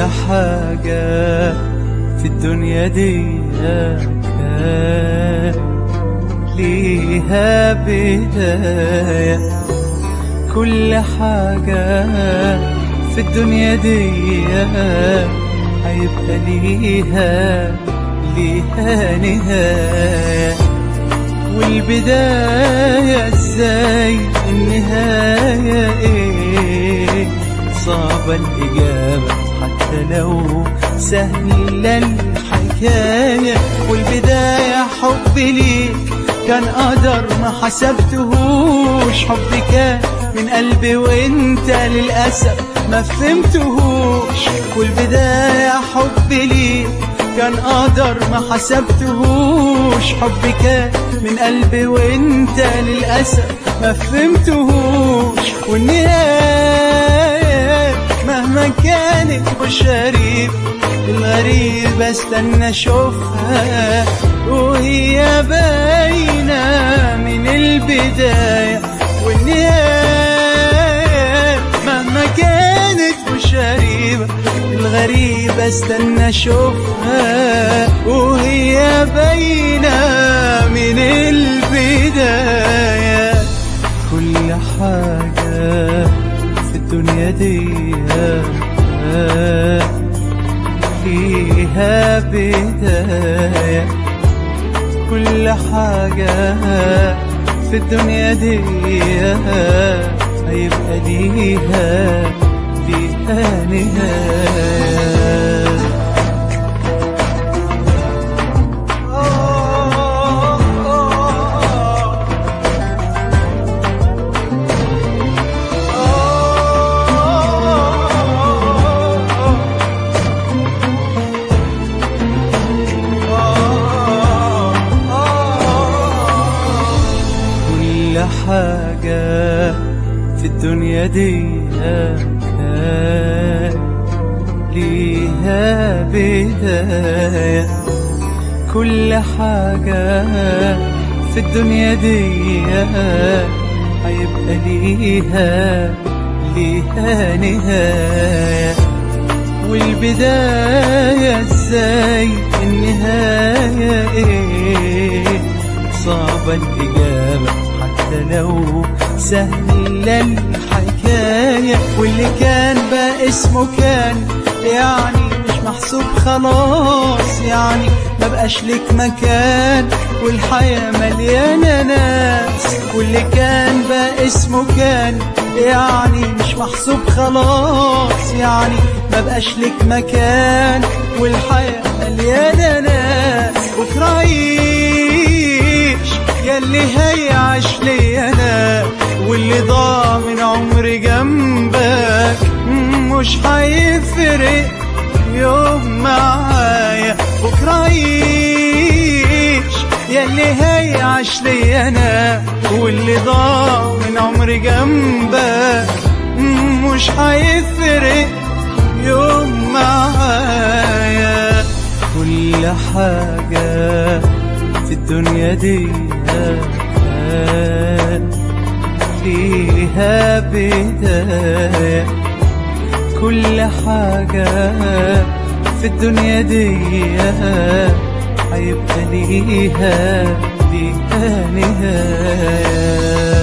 حاجة في الدنيا دي كان ليها بداية كل حاجة في الدنيا دي هيبقى ليها ليها نهاية والبداية ازاي النهاية ايه صعبة الإجابة حتى لو سهلة الحكاية والبداية حب ليك كان قدر ما حسبتهوش حب كان من قلبي وانت للأسف ما فهمتهوش والبداية حب ليك كان قدر ما حسبتهوش حب كان من قلبي وانت للأسف ما فهمتهوش والنهاية مهما كانت مش غريب الغريب استنى اشوفها وهي باينة من البداية والنهاية مهما كانت مش غريبة الغريب استنى اشوفها وهي باينة من البداية كل حاجة في الدنيا دي فيها بداية كل حاجة في الدنيا دي هيبقى ليها ليها نهاية كل حاجة في الدنيا دي كان ليها بداية كل حاجة في الدنيا دي هيبقى ليها ليها نهاية والبداية ازاي النهاية ايه صعبة الإجابة حتى لو سهلة الحكاية واللي كان بقى اسمه كان يعني مش محسوب خلاص يعني ما بقاش لك مكان والحياة مليانة ناس واللي كان بقى اسمه كان يعني مش محسوب خلاص يعني ما بقاش لك مكان والحياة مليانة ناس وكرايش ياللي هيعش لي انا واللي ضاع من عمري جنبك مش هيفرق يوم معايا وكرايش ياللي هيعش لي انا واللي ضاع من عمري جنبك مش هيفرق يوم معايا كل حاجة في الدنيا دي كان فيها بداية كل حاجة في الدنيا دي هيبقى ليها ليها نهاية